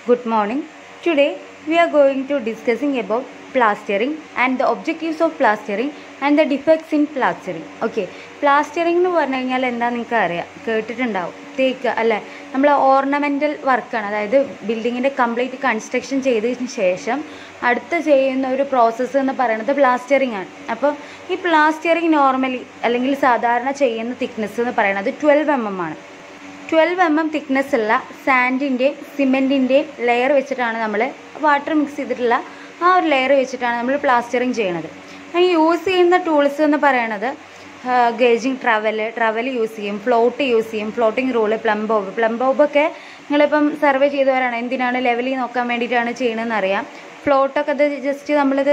Good morning. Today we are going to discussing about plastering and the objectives of plastering and the defects in plastering. Okay. Plastering എന്ന് പറഞ്ഞു കഴിഞ്ഞാൽ എന്താ നിങ്ങൾക്ക് അറിയാം കേട്ടിട്ടുണ്ടാവും തേക്ക് അല്ലേ നമ്മൾ ഓർണമെൻ്റൽ വർക്കാണ് അതായത് ബിൽഡിങ്ങിൻ്റെ കംപ്ലീറ്റ് കൺസ്ട്രക്ഷൻ ചെയ്തതിന് ശേഷം അടുത്ത് ചെയ്യുന്ന ഒരു പ്രോസസ്സ് എന്ന് പറയുന്നത് പ്ലാസ്റ്ററിംഗ് ആണ് അപ്പോൾ ഈ പ്ലാസ്റ്ററിംഗ് നോർമലി അല്ലെങ്കിൽ സാധാരണ ചെയ്യുന്ന തിക്നെസ് എന്ന് പറയുന്നത് ട്വൽവ് എം എം ആണ് ട്വൽവ് എം എം തിക്നെസ് ഉള്ള സാൻഡിൻ്റെയും സിമെൻറ്റിൻ്റെയും ലെയർ വെച്ചിട്ടാണ് നമ്മൾ വാട്ടർ മിക്സ് ചെയ്തിട്ടുള്ള ആ ഒരു ലെയർ വെച്ചിട്ടാണ് നമ്മൾ പ്ലാസ്റ്ററിങ് ചെയ്യണത് അതിന് യൂസ് ചെയ്യുന്ന ടൂൾസ് എന്ന് പറയണത് ഗേജിങ് ട്രവൽ ട്രവൽ യൂസ് ചെയ്യും ഫ്ലോട്ട് യൂസ് ചെയ്യും ഫ്ലോട്ടിംഗ് റൂള് പ്ലംബോബ് പ്ലംബോബൊക്കെ നിങ്ങളിപ്പം സർവേ ചെയ്തവരാണ് എന്തിനാണ് ലെവലിൽ നോക്കാൻ വേണ്ടിയിട്ടാണ് ചെയ്യണമെന്ന് അറിയാം ഫ്ലോട്ടൊക്കെ ഇത് ജസ്റ്റ് നമ്മളിത്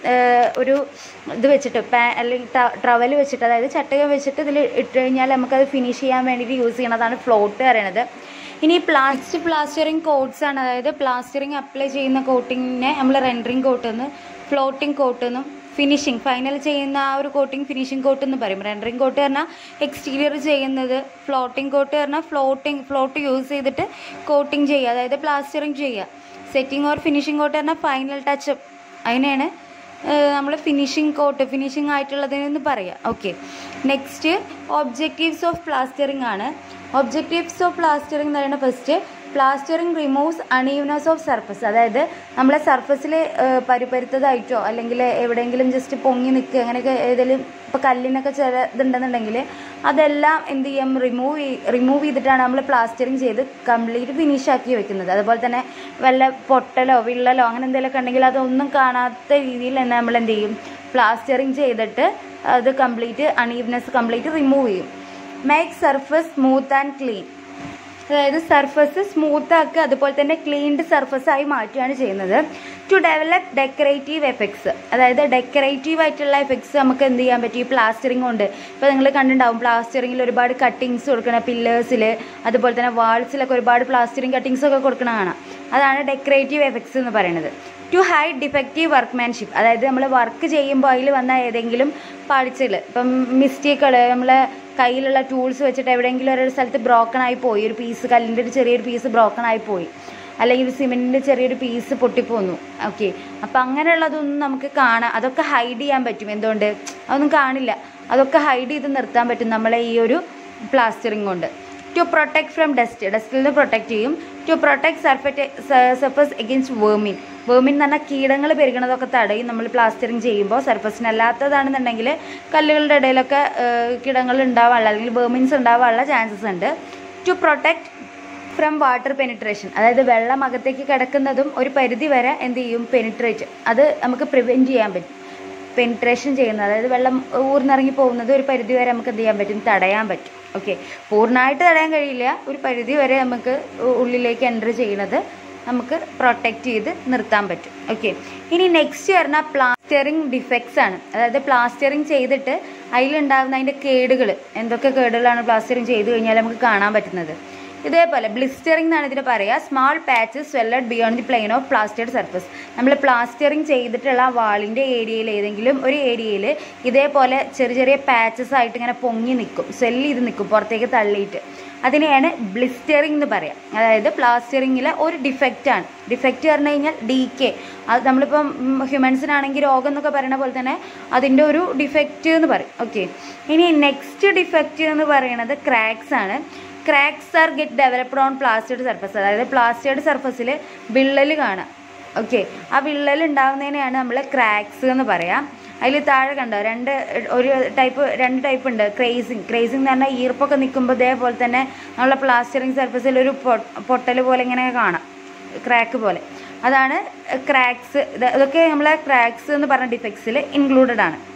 ഒരു ഇത് വെച്ചിട്ട് പാ അല്ലെങ്കിൽ ട്രവൽ വെച്ചിട്ട് അതായത് ചട്ടകം വെച്ചിട്ട് ഇതിൽ ഇട്ട് കഴിഞ്ഞാൽ നമുക്കത് ഫിനിഷ് ചെയ്യാൻ വേണ്ടിയിട്ട് യൂസ് ചെയ്യണതാണ് ഫ്ലോട്ട് പറയണത് ഇനി പ്ലാസ്റ്റിക് പ്ലാസ്റ്ററിങ് കോട്ട്സ് ആണ് അതായത് പ്ലാസ്റ്ററിങ് അപ്ലൈ ചെയ്യുന്ന കോട്ടിങ്ങിനെ നമ്മൾ റെൻഡറിങ് കോട്ട് എന്ന് ഫ്ലോട്ടിംഗ് കോട്ട് എന്നും ഫിനിഷിങ് ഫൈനൽ ചെയ്യുന്ന ആ ഒരു കോട്ടിംഗ് ഫിനിഷിംഗ് കോട്ട് എന്ന് പറയും റെൻഡറിങ് കോട്ട് പറഞ്ഞാൽ എക്സ്റ്റീരിയർ ചെയ്യുന്നത് ഫ്ലോട്ടിംഗ് കോട്ട് പറഞ്ഞാൽ ഫ്ലോട്ടിംഗ് ഫ്ലോട്ട് യൂസ് ചെയ്തിട്ട് കോട്ടിംഗ് ചെയ്യുക അതായത് പ്ലാസ്റ്ററിങ് ചെയ്യുക സെറ്റിംഗ് ഓർ ഫിനിഷിംഗ് കോട്ട് പറഞ്ഞാൽ ഫൈനൽ ടച്ച് അതിനെയാണ് നമ്മൾ ഫിനിഷിംഗ് കോട്ട് ഫിനിഷിംഗ് ആയിട്ടുള്ളതിനെന്ന് പറയാം okay next objectives of plastering ആണ് ഒബ്ജക്റ്റീവ്സ് ഓഫ് പ്ലാസ്റ്ററിംഗ് എന്ന് പറയുന്നത് first plastering removes unevenness of surface അതായത് നമ്മളെ സർഫസിൽ പരുപരുത്തതായിട്ടോ അല്ലെങ്കിൽ എവിടെയെങ്കിലും ജസ്റ്റ് പൊങ്ങി നിൽക്കുക അങ്ങനെയൊക്കെ ഏതെങ്കിലും ഇപ്പോൾ കല്ലിനൊക്കെ ചില ഇതുണ്ടെന്നുണ്ടെങ്കിൽ അതെല്ലാം എന്ത് ചെയ്യും റിമൂവ് റിമൂവ് ചെയ്തിട്ടാണ് നമ്മൾ പ്ലാസ്റ്ററിങ് ചെയ്ത് കംപ്ലീറ്റ് ഫിനിഷ് ആക്കി വെക്കുന്നത് അതുപോലെ തന്നെ വല്ല പൊട്ടലോ വിള്ളലോ അങ്ങനെ എന്തെങ്കിലുമൊക്കെ ഉണ്ടെങ്കിൽ അതൊന്നും കാണാത്ത രീതിയിൽ തന്നെ നമ്മൾ എന്ത് ചെയ്യും പ്ലാസ്റ്ററിങ് ചെയ്തിട്ട് അത് കംപ്ലീറ്റ് അൺഈവ്നെസ് കംപ്ലീറ്റ് റിമൂവ് ചെയ്യും make surface smooth and clean അതായത് സർഫസ് സ്മൂത്ത് ആക്കുക അതുപോലെ തന്നെ ക്ലീൻഡ് സർഫസ് ആയി മാറ്റുകയാണ് ചെയ്യുന്നത് ടു ഡെവലപ്പ് ഡെക്കറേറ്റീവ് എഫക്ട്സ് അതായത് ഡെക്കറേറ്റീവ് ആയിട്ടുള്ള എഫക്ട്സ് നമുക്ക് എന്ത് ചെയ്യാൻ പറ്റും ഈ പ്ലാസ്റ്ററിംഗ് കൊണ്ട് ഇപ്പോൾ നിങ്ങൾ കണ്ടിട്ടുണ്ടാവും പ്ലാസ്റ്ററിങ്ങിൽ ഒരുപാട് കട്ടിങ്സ് കൊടുക്കണ പില്ലേഴ്സിൽ അതുപോലെ തന്നെ വാൾസിലൊക്കെ ഒരുപാട് പ്ലാസ്റ്ററിങ് കട്ടിങ്സ് ഒക്കെ കൊടുക്കണ കാണാം അതാണ് ഡെക്കറേറ്റീവ് എഫക്ട്സ് എന്ന് പറയുന്നത് ടു ഹൈഡ് ഡിഫക്റ്റീവ് വർക്ക്മാൻഷിപ്പ് അതായത് നമ്മൾ വർക്ക് ചെയ്യുമ്പോൾ അതിൽ വന്ന ഏതെങ്കിലും പാഴ്ചകൾ ഇപ്പം മിസ്റ്റേക്കുകൾ നമ്മൾ കയ്യിലുള്ള ടൂൾസ് വെച്ചിട്ട് എവിടെയെങ്കിലും ഒരു സ്ഥലത്ത് ബ്രോക്കൺ ആയി പോയി ഒരു പീസ് കല്ലിൻ്റെ ഒരു ചെറിയൊരു പീസ് ബ്രോക്കൺ ആയി പോയി അല്ലെങ്കിൽ സിമെൻറ്റിൻ്റെ ചെറിയൊരു പീസ് പൊട്ടിപ്പോന്നു ഓക്കെ അപ്പം അങ്ങനെയുള്ളതൊന്നും നമുക്ക് കാണാം അതൊക്കെ ഹൈഡ് ചെയ്യാൻ പറ്റും എന്തുകൊണ്ട് അതൊന്നും കാണില്ല അതൊക്കെ ഹൈഡ് ചെയ്ത് നിർത്താൻ പറ്റും നമ്മളെ ഈ ഒരു പ്ലാസ്റ്ററിങ് കൊണ്ട് ടു പ്രൊട്ടക്ട് ഫ്രം ഡസ്റ്റ് ഡസ്റ്റിൽ നിന്ന് പ്രൊട്ടക്ട് ചെയ്യും to protect surface surface against vermin vermin എന്ന് പറഞ്ഞാൽ കീടങ്ങൾ പെരുകണതൊക്കെ തടയും നമ്മൾ പ്ലാസ്റ്ററിങ് ചെയ്യുമ്പോൾ സർഫസിനല്ലാത്തതാണെന്നുണ്ടെങ്കിൽ കല്ലുകളുടെ ഇടയിലൊക്കെ കീടങ്ങൾ ഉണ്ടാവാനുള്ള അല്ലെങ്കിൽ വേമിൻസ് ഉണ്ടാവാനുള്ള ചാൻസസ് ഉണ്ട് to protect from water penetration അതായത് വെള്ളം അകത്തേക്ക് കിടക്കുന്നതും ഒരു പരിധി വരെ എന്ത് ചെയ്യും പെനിട്രേറ്റ് അത് നമുക്ക് പ്രിവെൻറ്റ് ചെയ്യാൻ പറ്റും പെനിട്രേഷൻ ചെയ്യുന്നത് അതായത് വെള്ളം ഊർന്നിറങ്ങി പോകുന്നത് ഒരു പരിധി വരെ നമുക്ക് എന്ത് ചെയ്യാൻ പറ്റും തടയാൻ പറ്റും ഓക്കെ പൂർണ്ണമായിട്ട് തടയാൻ കഴിയില്ല ഒരു പരിധി വരെ നമുക്ക് ഉള്ളിലേക്ക് എൻ്റർ ചെയ്യുന്നത് നമുക്ക് പ്രൊട്ടക്റ്റ് ചെയ്ത് നിർത്താൻ പറ്റും ഓക്കെ ഇനി നെക്സ്റ്റ് പറഞ്ഞാൽ പ്ലാസ്റ്ററിങ് ഡിഫക്ട്സ് ആണ് അതായത് പ്ലാസ്റ്ററിങ് ചെയ്തിട്ട് അതിലുണ്ടാകുന്ന അതിൻ്റെ കേടുകൾ എന്തൊക്കെ കേടുകളാണ് പ്ലാസ്റ്ററിങ് ചെയ്ത് കഴിഞ്ഞാൽ നമുക്ക് കാണാൻ പറ്റുന്നത് ഇതേപോലെ ബ്ലിസ്റ്ററിംഗ് എന്നാണ് ഇതിന് പറയുക small patches swelled beyond the plain of plastered surface നമ്മൾ പ്ലാസ്റ്ററിങ് ചെയ്തിട്ടുള്ള വാളിൻ്റെ ഏരിയയിൽ ഏതെങ്കിലും ഒരു ഏരിയയിൽ ഇതേപോലെ ചെറിയ ചെറിയ പാച്ചസ് ആയിട്ട് ഇങ്ങനെ പൊങ്ങി നിൽക്കും സ്വെല്ല് ചെയ്ത് നിൽക്കും പുറത്തേക്ക് തള്ളിയിട്ട് അതിനെയാണ് ബ്ലിസ്റ്ററിംഗ് എന്ന് പറയാം അതായത് പ്ലാസ്റ്ററിങ്ങിലെ ഒരു ഡിഫക്റ്റാണ് ഡിഫക്റ്റ് പറഞ്ഞു കഴിഞ്ഞാൽ ഡി കെ അത് നമ്മളിപ്പം ഹ്യൂമൻസിനാണെങ്കിൽ രോഗം എന്നൊക്കെ പറയുന്ന പോലെ തന്നെ അതിൻ്റെ ഒരു ഡിഫക്റ്റ് എന്ന് പറയും ഓക്കെ ഇനി നെക്സ്റ്റ് ഡിഫക്റ്റ് എന്ന് പറയുന്നത് ക്രാക്സ് ആണ് cracks are get developed on plastered surface അതായത് പ്ലാസ്റ്റേഡ് സർഫസിൽ വിള്ളൽ കാണാം ഓക്കെ ആ വിള്ളൽ ഉണ്ടാകുന്നതിനെയാണ് നമ്മൾ ക്രാക്സ് എന്ന് പറയാം അതിൽ താഴെ കണ്ടോ രണ്ട് ഒരു ടൈപ്പ് രണ്ട് ടൈപ്പ് ഉണ്ട് ക്രേസിങ് ക്രേസിങ് എന്ന് പറഞ്ഞാൽ ഈർപ്പൊക്കെ നിൽക്കുമ്പോൾ ഇതേപോലെ തന്നെ നമ്മളെ പ്ലാസ്റ്ററിങ് സർഫസിൽ ഒരു പൊട്ടൽ പോലെ ഇങ്ങനെ കാണാം ക്രാക്ക് പോലെ അതാണ് ക്രാക്സ് ഇതൊക്കെ നമ്മളെ ക്രാക്സ് എന്ന് പറഞ്ഞ ഡിഫക്ട്സിൽ ഇൻക്ലൂഡഡ് ആണ്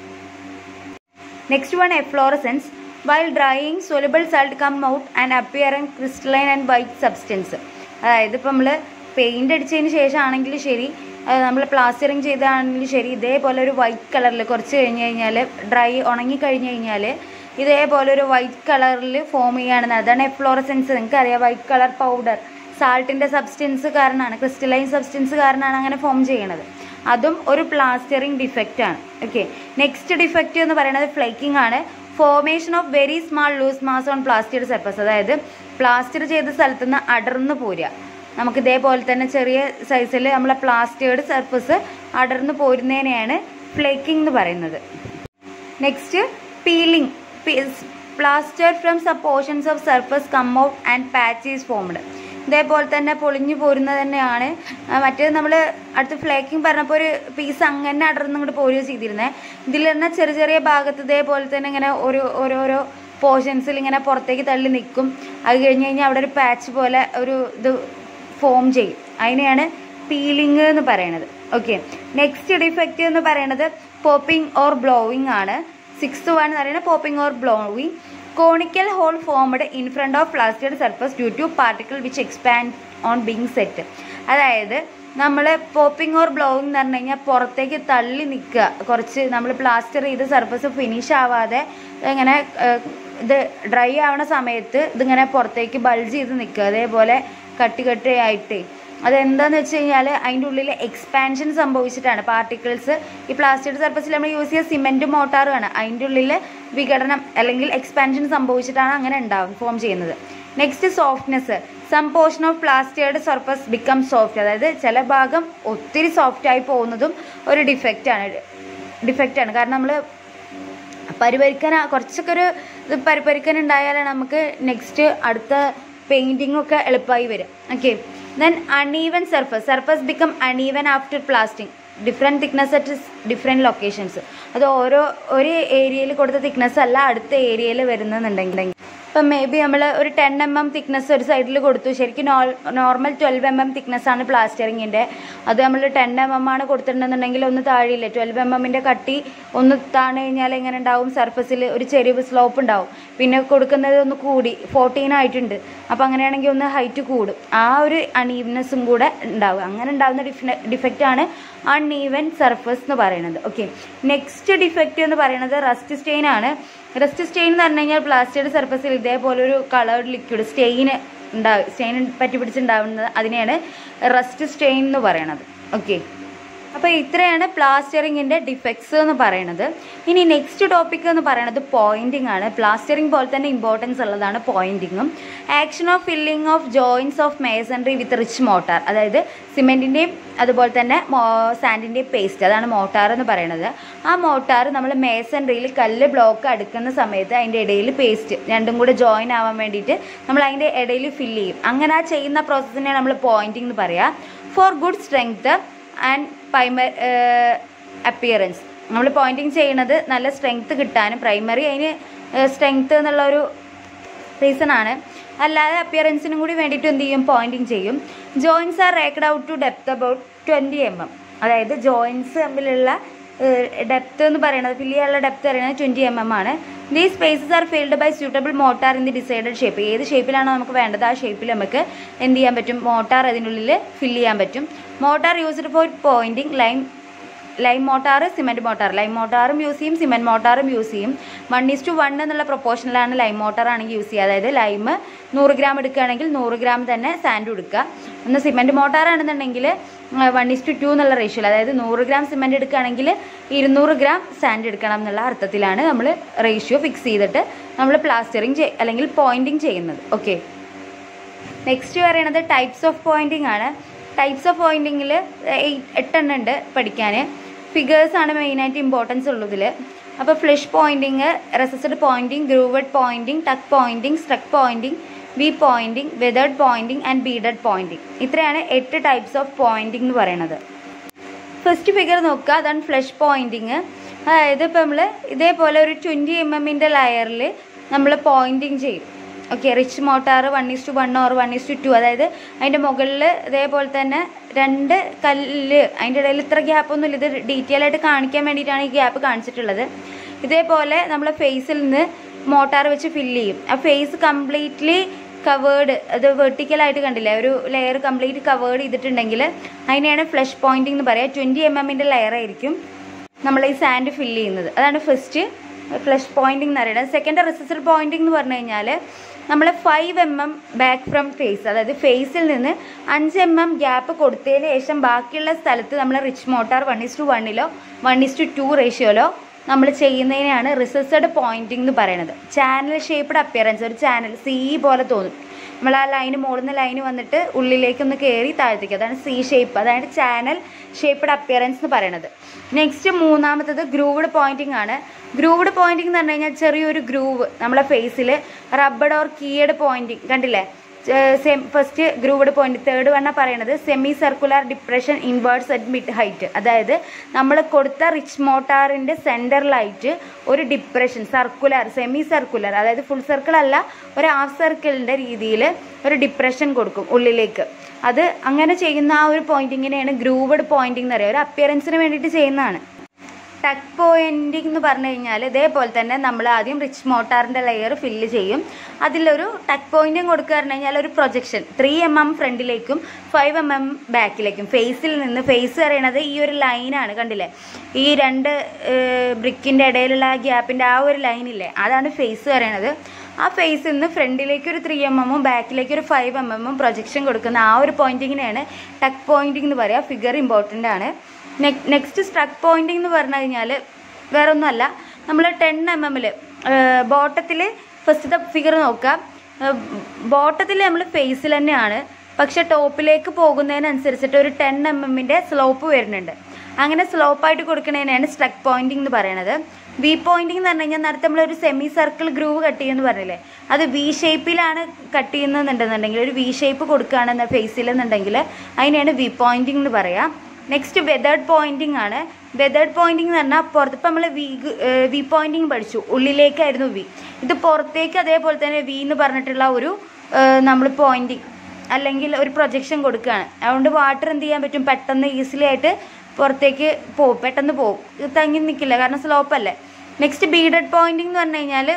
next one efflorescence while drying soluble salt come out and appear and crystalline and white substance അതായത് ഇപ്പോൾ നമ്മൾ പെയിൻ്റ് അടിച്ചതിന് ശേഷം ആണെങ്കിലും ശരി നമ്മൾ പ്ലാസ്റ്ററിങ് ചെയ്താണെങ്കിലും ശരി ഇതേപോലെ ഒരു വൈറ്റ് കളറിൽ കുറച്ച് കഴിഞ്ഞ് കഴിഞ്ഞാൽ ഡ്രൈ ഉണങ്ങി കഴിഞ്ഞ് കഴിഞ്ഞാൽ ഇതേപോലെ ഒരു വൈറ്റ് കളറിൽ ഫോം ചെയ്യുകയാണെന്ന് അതാണ് എഫ്ലോറസെൻസ് നിങ്ങൾക്ക് അറിയാം വൈറ്റ് കളർ പൗഡർ സാൾട്ടിൻ്റെ സബ്സ്റ്റൻസ് കാരണമാണ് ക്രിസ്റ്റലൈൻ സബ്സ്റ്റൻസ് കാരണമാണ് അങ്ങനെ ഫോം ചെയ്യണത് അതും ഒരു പ്ലാസ്റ്ററിങ് ഡിഫക്റ്റ് ആണ് ഓക്കെ നെക്സ്റ്റ് ഡിഫക്റ്റ് എന്ന് പറയുന്നത് ഫ്ലേക്കിംഗ് ആണ് formation of very small loose mass on plastered surface അതായത് പ്ലാസ്റ്റർ ചെയ്ത സ്ഥലത്ത് നിന്ന് അടർന്നു പോരുക നമുക്ക് ഇതേപോലെ തന്നെ ചെറിയ സൈസിൽ നമ്മളെ പ്ലാസ്റ്റേർഡ് സർഫസ് അടർന്നു പോരുന്നതിനെയാണ് ഫ്ലേക്കിംഗ് എന്ന് പറയുന്നത് next peeling plaster from some portions of surface come out and patch is formed ഇതേപോലെ തന്നെ പൊളിഞ്ഞു പോരുന്നത് തന്നെയാണ് ആ, മറ്റേത് നമ്മൾ അടുത്ത് ഫ്ലേക്കിംഗ് പറഞ്ഞപ്പോൾ ഒരു പീസ് അങ്ങനെ അടർന്ന് ഇങ്ങോട്ട് പോരുക ചെയ്തിരുന്നത് ഇതിൽ തന്നെ ചെറിയ ചെറിയ ഭാഗത്ത് ഇതേപോലെ തന്നെ ഇങ്ങനെ ഒരു ഓരോരോ പോർഷൻസിൽ ഇങ്ങനെ പുറത്തേക്ക് തള്ളി നിൽക്കും അത് കഴിഞ്ഞ് കഴിഞ്ഞാൽ അവിടെ ഒരു പാച്ച് പോലെ ഒരു ഇത് ഫോം ചെയ്യും അതിനെയാണ് പീലിംഗ് എന്ന് പറയുന്നത് ഓക്കെ നെക്സ്റ്റ് ഡിഫക്റ്റ് എന്ന് പറയുന്നത് പോപ്പിംഗ് ഓർ ബ്ലോവിംഗ് ആണ് സിക്സ് വൺ എന്ന് പറയുന്നത് popping or blowing conical hole formed in front of plastered surface due to particle which expand on being set അതായത് നമ്മൾ പോപ്പിംഗ് ഓർ ബ്ലോവിംഗ് എന്ന് പറഞ്ഞു കഴിഞ്ഞാൽ പുറത്തേക്ക് തള്ളി നിൽക്കുക കുറച്ച് നമ്മൾ പ്ലാസ്റ്റർ ചെയ്ത് സർഫസ് ഫിനിഷ് ആവാതെ ഇങ്ങനെ ഏഹ്, ഇത് ഡ്രൈ ആവണ സമയത്ത് ഇതിങ്ങനെ പുറത്തേക്ക് ബൾജ് ചെയ്ത് നിൽക്കുക അതേപോലെ കട്ടി കട്ടിയായിട്ട് അതെന്താന്ന് വെച്ച് കഴിഞ്ഞാൽ അതിൻ്റെ ഉള്ളിൽ എക്സ്പാൻഷൻ സംഭവിച്ചിട്ടാണ് പാർട്ടിക്കിൾസ് ഈ പ്ലാസ്റ്റിക് സർഫസിൽ നമ്മൾ യൂസ് ചെയ്യുക സിമെൻറ്റ് മോട്ടാറുമാണ് അതിൻ്റെ ഉള്ളിൽ വിഘടനം അല്ലെങ്കിൽ എക്സ്പാൻഷൻ സംഭവിച്ചിട്ടാണ് അങ്ങനെ ഉണ്ടാവും ഫോം ചെയ്യുന്നത് next softness some portion of plastered surface become soft അതായത് ചില ഭാഗം ഒത്തിരി സോഫ്റ്റ് ആയി പോകുന്നതും ഒരു ഡിഫക്റ്റ് ആണ് ഡിഫക്റ്റ് ആണ് കാരണം നമ്മൾ പരിപരിക്കാൻ കുറച്ചൊക്കെ ഒരു ഇത് പരിപരിക്കാൻ ഉണ്ടായാലാണ് നമുക്ക് നെക്സ്റ്റ് അടുത്ത പെയിൻറ്റിംഗ് ഒക്കെ എളുപ്പമായി വരും okay then uneven surface surface become uneven after plastering different thickness at different locations അത് ഓരോ ഒരു ഏരിയയിൽ കൊടുത്ത തിക്നെസ് അല്ല അടുത്ത ഏരിയയിൽ വരുന്നെന്നുണ്ടെങ്കിൽ ഇപ്പം മേ ബി നമ്മൾ ഒരു ടെൻ എം എം തിക്നെസ് ഒരു സൈഡിൽ കൊടുത്തു ശരിക്കും normal twelve M M thickness ആണ് പ്ലാസ്റ്ററിങ്ങിൻ്റെ അത് നമ്മൾ ടെൻ എം എം ആണ് കൊടുത്തിട്ടുണ്ടെന്നുണ്ടെങ്കിൽ ഒന്ന് താഴെയില്ല ട്വൽവ് എം എമ്മിൻ്റെ കട്ടി ഒന്ന് താണു കഴിഞ്ഞാൽ എങ്ങനെ ഉണ്ടാവും സർഫസിൽ ഒരു ചെരിവ് സ്ലോപ്പ് ഉണ്ടാവും പിന്നെ കൊടുക്കുന്നത് ഒന്ന് കൂടി ഫോർട്ടീൻ ആയിട്ടുണ്ട് അപ്പോൾ അങ്ങനെയാണെങ്കിൽ ഒന്ന് ഹൈറ്റ് കൂടും ആ ഒരു അൺഈവ്നെസ്സും കൂടെ ഉണ്ടാവും അങ്ങനെ ഉണ്ടാകുന്ന ഡിഫ ഡിഫക്റ്റ് ആണ് അൺഈവൻ സർഫസ് എന്ന് പറയുന്നത് ഓക്കെ നെക്സ്റ്റ് ഡിഫക്റ്റ് എന്ന് പറയുന്നത് റസ്റ്റ് സ്റ്റെയിൻ ആണ് റസ്റ്റ് സ്റ്റെയിൻ എന്ന് പറഞ്ഞു കഴിഞ്ഞാൽ പ്ലാസ്റ്റിക് സർഫസിൽ ഇതേപോലെ ഒരു കളേർഡ് ലിക്വിഡ് സ്റ്റെയിൻ ഉണ്ടാവും സ്റ്റെയിൻ പറ്റി പിടിച്ചുണ്ടാവുന്നത് അതിനെയാണ് റസ്റ്റ് സ്റ്റെയിൻ എന്ന് പറയണത് ഓക്കെ അപ്പോൾ ഇത്രയാണ് പ്ലാസ്റ്ററിങ്ങിൻ്റെ ഡിഫക്ട്സ് എന്ന് പറയുന്നത് ഇനി നെക്സ്റ്റ് ടോപ്പിക് എന്ന് പറയുന്നത് പോയിന്റിംഗ് ആണ് പ്ലാസ്റ്ററിങ് പോലെ തന്നെ ഇമ്പോർട്ടൻസ് ഉള്ളതാണ് പോയിന്റിങ്ങും action of filling of joints of masonry with rich mortar അതായത് സിമെൻറ്റിൻ്റെയും അതുപോലെ തന്നെ സാൻഡിൻ്റെയും പേസ്റ്റ് അതാണ് മോട്ടാർ എന്ന് പറയുന്നത് ആ മോട്ടാർ നമ്മൾ മേസൺറിയിൽ കല്ല് ബ്ലോക്ക് അടുക്കുന്ന സമയത്ത് അതിൻ്റെ ഇടയിൽ പേസ്റ്റ് രണ്ടും കൂടെ ജോയിൻ ആവാൻ വേണ്ടിയിട്ട് നമ്മൾ അതിൻ്റെ ഇടയിൽ ഫില്ല് ചെയ്യും അങ്ങനെ ആ ചെയ്യുന്ന പ്രോസസ്സിനെ നമ്മൾ പോയിന്റിംഗ് എന്ന് പറയാം ഫോർ ഗുഡ് സ്ട്രെങ്ത് ആൻഡ് പൈമ അപ്പിയറൻസ് നമ്മൾ പോയിന്റിങ് ചെയ്യണത് നല്ല സ്ട്രെങ്ത് കിട്ടാനും പ്രൈമറി അതിന് സ്ട്രെങ്ത് എന്നുള്ള ഒരു റീസൺ ആണ് അല്ലാതെ അപ്പിയറൻസിനും കൂടി വേണ്ടിയിട്ട് എന്ത് ചെയ്യും പോയിന്റിങ് ചെയ്യും joints are raked out to depth about twenty M M അതായത് ജോയിൻസ് തമ്മിലുള്ള ഡെപ്ത് എന്ന് പറയുന്നത് ഫില്ല് ചെയ്യാനുള്ള ഡെപ്ത് പറയുന്നത് ട്വൻറ്റി എം എം ആണ് the spaces are filled by suitable mortar in the decided shape ഏത് ഷേപ്പിലാണോ നമുക്ക് വേണ്ടത് ആ ഷേപ്പിൽ നമുക്ക് എന്ത് ചെയ്യാൻ പറ്റും മോട്ടാർ അതിനുള്ളിൽ ഫില്ല് ചെയ്യാൻ പറ്റും mortar used for pointing line lime mortar cement mortar lime മോട്ടാറും യൂസ് ചെയ്യും സിമെൻറ്റ് മോട്ടാറും യൂസ് ചെയ്യും വൺ ഈസ് ടു വൺ എന്നുള്ള പ്രൊപ്പോർഷനിലാണ് ലൈം മോട്ടാർ ആണെങ്കിൽ യൂസ് ചെയ്യുക അതായത് ലൈം നൂറ് ഗ്രാം എടുക്കുകയാണെങ്കിൽ നൂറ് ഗ്രാം തന്നെ സാൻഡ് എടുക്കുക ഒന്ന് സിമെൻറ്റ് മോട്ടാർ ആണെന്നുണ്ടെങ്കിൽ വൺ ഈസ് ടു ടു എന്നുള്ള റേഷ്യോയിൽ അതായത് നൂറ് ഗ്രാം സിമെൻറ്റ് എടുക്കുകയാണെങ്കിൽ ഇരുന്നൂറ് ഗ്രാം സാൻഡ് എടുക്കണം എന്നുള്ള അർത്ഥത്തിലാണ് നമ്മൾ റേഷ്യോ ഫിക്സ് ചെയ്തിട്ട് നമ്മൾ പ്ലാസ്റ്ററിങ് അല്ലെങ്കിൽ പോയിൻറ്റിങ് ചെയ്യുന്നത് ഓക്കെ നെക്സ്റ്റ് പറയുന്നത് ടൈപ്സ് ഓഫ് പോയിൻറ്റിംഗ് ആണ് ടൈപ്സ് ഓഫ് പോയിൻറ്റിങ്ങിൽ എട്ടെണ്ണം ഉണ്ട് പഠിക്കാൻ ഫിഗേഴ്സ് ആണ് മെയിനായിട്ട് ഇമ്പോർട്ടൻസ് ഉള്ളതിൽ അപ്പോൾ flush pointing recessed pointing grooved pointing tuck pointing struck pointing V pointing weathered pointing and beaded pointing ഇത്രയാണ് എട്ട് ടൈപ്സ് ഓഫ് പോയിൻറ്റിംഗ് എന്ന് പറയുന്നത് ഫസ്റ്റ് ഫിഗർ നോക്കുക അതാണ് ഫ്ലഷ് പോയിൻറ്റിങ് അതായത് ഇപ്പോൾ നമ്മൾ ഇതേപോലെ ഒരു ട്വൻറ്റി എം എമ്മിൻ്റെ ലെയറിൽ നമ്മൾ പോയിൻറ്റിങ് ചെയ്യും okay rich mortar one is two one or one is two two അതായത് അതിൻ്റെ മുകളിൽ ഇതേപോലെ തന്നെ രണ്ട് കല്ല് അതിൻ്റെ ഇടയിൽ ഇത്ര ഗ്യാപ്പൊന്നുമില്ല ഇത് ഡീറ്റെയിൽ ആയിട്ട് കാണിക്കാൻ വേണ്ടിയിട്ടാണ് ഈ ഗ്യാപ്പ് കാണിച്ചിട്ടുള്ളത് ഇതേപോലെ നമ്മൾ ഫേസിൽ നിന്ന് മോട്ടാർ വെച്ച് ഫില്ല് ചെയ്യും ആ ഫേസ് കംപ്ലീറ്റ്ലി കവേർഡ് അത് വെർട്ടിക്കലായിട്ട് കണ്ടില്ലേ ഒരു ലെയർ കംപ്ലീറ്റ് കവേർഡ് ചെയ്തിട്ടുണ്ടെങ്കിൽ അതിനെയാണ് ഫ്ലഷ് പോയിൻറ്റിംഗ് എന്ന് പറയുക ട്വൻറ്റി എം എമ്മിൻ്റെ ലെയർ ആയിരിക്കും നമ്മൾ ഈ സാൻഡ് ഫില്ല് ചെയ്യുന്നത് അതാണ് ഫസ്റ്റ് ഫ്ലഷ് പോയിൻറ്റിംഗ് എന്ന് പറയുന്നത് സെക്കൻഡ് റിസസൽ പോയിൻറ്റിംഗ് എന്ന് പറഞ്ഞു കഴിഞ്ഞാൽ നമ്മൾ five M M back from face അതായത് ഫേസിൽ നിന്ന് അഞ്ച് എം എം ഗ്യാപ്പ് കൊടുത്തതിന് ശേഷം ബാക്കിയുള്ള സ്ഥലത്ത് നമ്മൾ rich mortar one is two വണ്ണിലോ വൺ ഇസ് ടു ടു റേഷ്യോയിലോ നമ്മൾ ചെയ്യുന്നതിനാണ് റിസസഡ് പോയിൻറ്റിംഗ് എന്ന് പറയുന്നത് ചാനൽ ഷേപ്ഡ് അപ്പിയറൻസ് ഒരു ചാനൽ സി പോലെ തോന്നും നമ്മൾ ആ ലൈന് മുകളിൽ നിന്ന് ലൈന് വന്നിട്ട് ഉള്ളിലേക്കൊന്ന് കയറി താഴത്തേക്ക് അതാണ് സി ഷേപ്പ് അതായത് ചാനൽ ഷേപ്പ്ഡ് അപ്പിയറൻസ് എന്ന് പറയുന്നത് നെക്സ്റ്റ് മൂന്നാമത്തത് ഗ്രൂവ്ഡ് പോയിന്റിംഗ് ആണ് ഗ്രൂവ്ഡ് പോയിന്റിംഗ് എന്ന് പറഞ്ഞു കഴിഞ്ഞാൽ ചെറിയൊരു ഗ്രൂവ് നമ്മളെ ഫേസിൽ റബ്ബഡ് ഓർ കീയഡ് പോയിന്റിംഗ് കണ്ടില്ലേ ഫസ്റ്റ് ഗ്രൂവ്ഡ് പോയിന്റ് തേർഡ് വണ്ണ പറയണത് semi circular depression inverts at mid height അതായത് നമ്മൾ കൊടുത്ത റിച്ച് മോട്ടാറിന്റെ സെന്ററിലായിട്ട് ഒരു ഡിപ്രഷൻ സർക്കുലർ സെമി സർക്കുലർ അതായത് ഫുൾ സർക്കിൾ അല്ല ഒരു ഹാഫ് സർക്കിളിന്റെ രീതിയിൽ ഒരു ഡിപ്രഷൻ കൊടുക്കും ഉള്ളിലേക്ക് അത് അങ്ങനെ ചെയ്യുന്ന ആ ഒരു പോയിന്റിങ്ങിനെയാണ് ഗ്രൂവഡ് പോയിന്റിംഗ് എന്ന് പറയുക ഒരു അപ്പിയറൻസിന് വേണ്ടിയിട്ട് ചെയ്യുന്നതാണ് ടക്ക് പോയിന്റിംഗ് എന്ന് പറഞ്ഞു കഴിഞ്ഞാൽ ഇതേപോലെ തന്നെ നമ്മൾ ആദ്യം റിച്ച് മോട്ടാറിൻ്റെ ലെയർ ഫില്ല് ചെയ്യും അതിലൊരു ടക്ക് പോയിന്റിംഗ് കൊടുക്കുക പറഞ്ഞു കഴിഞ്ഞാൽ ഒരു പ്രൊജക്ഷൻ ത്രീ എം എം ഫ്രണ്ടിലേക്കും ഫൈവ് എം എം ബാക്കിലേക്കും ഫേസിൽ നിന്ന് ഫേസ് പറയണത് ഈ ഒരു ലൈനാണ് കണ്ടില്ലേ ഈ രണ്ട് ബ്രിക്കിൻ്റെ ഇടയിലുള്ള ഗ്യാപ്പിൻ്റെ ആ ഒരു ലൈനില്ലേ അതാണ് ഫേസ് പറയണത് ആ ഫേസിൽ നിന്ന് ഫ്രണ്ടിലേക്ക് ഒരു ത്രീ എം എമ്മും ബാക്കിലേക്ക് ഒരു ഫൈവ് എം എമ്മും പ്രൊജക്ഷൻ കൊടുക്കുന്ന ആ ഒരു പോയിന്റിങ്ങിനെയാണ് ടക്ക് പോയിന്റിംഗ് എന്ന് പറയുക ഫിഗർ ഇമ്പോർട്ടൻ്റ് ആണ് നെക്സ്റ്റ് സ്ട്രക്ക് പോയിന്റിംഗ് എന്ന് പറഞ്ഞു കഴിഞ്ഞാൽ വേറെ ഒന്നുമല്ല നമ്മൾ ടെൻ എം എമ്മിൽ ബോട്ടത്തിൽ ഫസ്റ്റത്തെ ഫിഗർ നോക്കാം ബോട്ടത്തിൽ നമ്മൾ ഫേസിൽ തന്നെയാണ് പക്ഷെ ടോപ്പിലേക്ക് പോകുന്നതിനനുസരിച്ചിട്ട് ഒരു ടെൻ എം എമ്മിൻ്റെ സ്ലോപ്പ് വരുന്നുണ്ട് അങ്ങനെ സ്ലോപ്പായിട്ട് കൊടുക്കുന്നതിനാണ് സ്ട്രക്ക് പോയിന്റിംഗ് എന്ന് പറയുന്നത് വി പോയിന്റിംഗ് എന്ന് പറഞ്ഞു കഴിഞ്ഞാൽ നേരത്തെ നമ്മളൊരു സെമി സർക്കിൾ ഗ്രൂവ് കട്ട് ചെയ്യുമെന്ന് പറഞ്ഞില്ലേ അത് വി ഷേപ്പിലാണ് കട്ട് ചെയ്യുന്നതെന്നുണ്ടെന്നുണ്ടെങ്കിൽ ഒരു വി ഷേപ്പ് കൊടുക്കുകയാണെന്ന ഫേസിൽ എന്നുണ്ടെങ്കിൽ അതിനെയാണ് വി പോയിന്റിംഗ് എന്ന് പറയാം നെക്സ്റ്റ് വെതേർഡ് പോയിന്റിംഗ് ആണ് വെതേർഡ് പോയിന്റിംഗ് എന്ന് പറഞ്ഞാൽ പുറത്ത് ഇപ്പം നമ്മൾ വി വി പോയിന്റിംഗ് പഠിച്ചു ഉള്ളിലേക്കായിരുന്നു വി ഇത് പുറത്തേക്ക് അതേപോലെ തന്നെ വി എന്ന് പറഞ്ഞിട്ടുള്ള ഒരു നമ്മൾ പോയിന്റിംഗ് അല്ലെങ്കിൽ ഒരു പ്രൊജക്ഷൻ കൊടുക്കുകയാണ് അതുകൊണ്ട് വാട്ടർ എന്ത് ചെയ്യാൻ പറ്റും പെട്ടെന്ന് ഈസിലി ആയിട്ട് പുറത്തേക്ക് പോകും പെട്ടെന്ന് പോകും ഇത് തങ്ങി നിൽക്കില്ല കാരണം സ്ലോപ്പ് അല്ലേ നെക്സ്റ്റ് ബീഡഡ് പോയിന്റിംഗ് എന്ന് പറഞ്ഞു കഴിഞ്ഞാൽ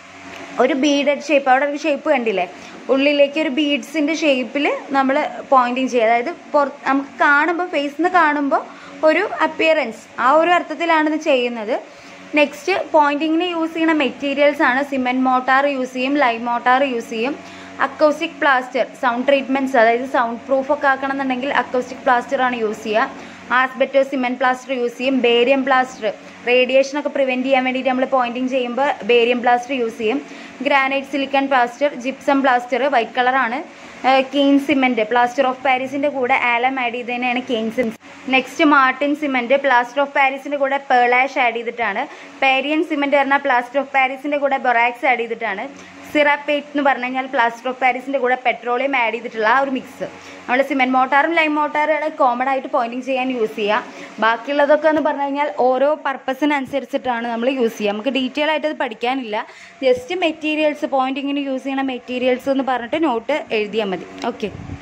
ഒരു ബീഡഡ് ഷേപ്പ് അവിടെ ഒരു ഷേപ്പ് കണ്ടില്ലേ ഉള്ളിലേക്ക് ഒരു ബീഡ്സിൻ്റെ ഷേപ്പിൽ നമ്മൾ പോയിന്റിങ് ചെയ്യുക അതായത് പുറ നമുക്ക് കാണുമ്പോൾ ഫേസിൽ നിന്ന് കാണുമ്പോൾ ഒരു അപ്പിയറൻസ് ആ ഒരു അർത്ഥത്തിലാണ് ഇത് ചെയ്യുന്നത് നെക്സ്റ്റ് പോയിന്റിങ്ങിന് യൂസ് ചെയ്യുന്ന മെറ്റീരിയൽസ് ആണ് സിമെൻറ്റ് മോട്ടാർ യൂസ് ചെയ്യും ലൈം മോട്ടാർ യൂസ് ചെയ്യും അക്കൗസ്റ്റിക് പ്ലാസ്റ്റർ സൗണ്ട് ട്രീറ്റ്മെൻറ്റ്സ് അതായത് സൗണ്ട് പ്രൂഫ് ഒക്കെ ആക്കണം എന്നുണ്ടെങ്കിൽ അക്കൗസ്റ്റിക് പ്ലാസ്റ്റർ ആണ് യൂസ് ചെയ്യുക ആസ്ബെറ്റോ സിമെൻറ്റ് പ്ലാസ്റ്റർ യൂസ് ചെയ്യും ബേരിയം പ്ലാസ്റ്റർ റേഡിയേഷൻ ഒക്കെ പ്രിവെൻറ്റ് ചെയ്യാൻ വേണ്ടിയിട്ട് നമ്മൾ പോയിന്റിങ് ചെയ്യുമ്പോൾ ബേരിയം പ്ലാസ്റ്റർ യൂസ് ചെയ്യും granite silicon plaster gypsum plaster white കളറാണ് കെയിൻ സിമെൻറ്റ് പ്ലാസ്റ്റർ ഓഫ് പാരീസിൻ്റെ കൂടെ ആലം ആഡ് ചെയ്തതിനാണ് Keene cement next Martin cement plaster of പാരീസിൻ്റെ കൂടെ പേളാഷ് ആഡ് ചെയ്തിട്ടാണ് പേരിയൻ സിമെൻറ്റ് പറഞ്ഞാൽ പ്ലാസ്റ്റർ ഓഫ് പാരീസിൻ്റെ കൂടെ ബൊറാക്സ് ആഡ് ചെയ്തിട്ടാണ് സിറാപ്പേറ്റ് എന്ന് പറഞ്ഞു കഴിഞ്ഞാൽ പ്ലാസ്റ്റർ ഓഫ് പാരീസിൻ്റെ കൂടെ പെട്രോളിയം ആഡ് ചെയ്തിട്ടുള്ള ആ ഒരു മിക്സ് നമ്മൾ സിമെൻറ്റ് മോട്ടാറും ലൈം മോട്ടാറാണ് കോമൺ ആയിട്ട് പോയിന്റിങ് ചെയ്യാൻ യൂസ് ചെയ്യുക ബാക്കിയുള്ളതൊക്കെ എന്ന് പറഞ്ഞു കഴിഞ്ഞാൽ ഓരോ പർപ്പസിനനുസരിച്ചിട്ടാണ് നമ്മൾ യൂസ് ചെയ്യുക നമുക്ക് ഡീറ്റെയിൽ ആയിട്ട് അത് പഠിക്കാനില്ല ജസ്റ്റ് മെറ്റീരിയൽസ് പോയിന്റിങ്ങിന് യൂസ് ചെയ്യുന്ന മെറ്റീരിയൽസ് എന്ന് പറഞ്ഞിട്ട് നോട്ട് എഴുതിയാൽ മതി ഓക്കെ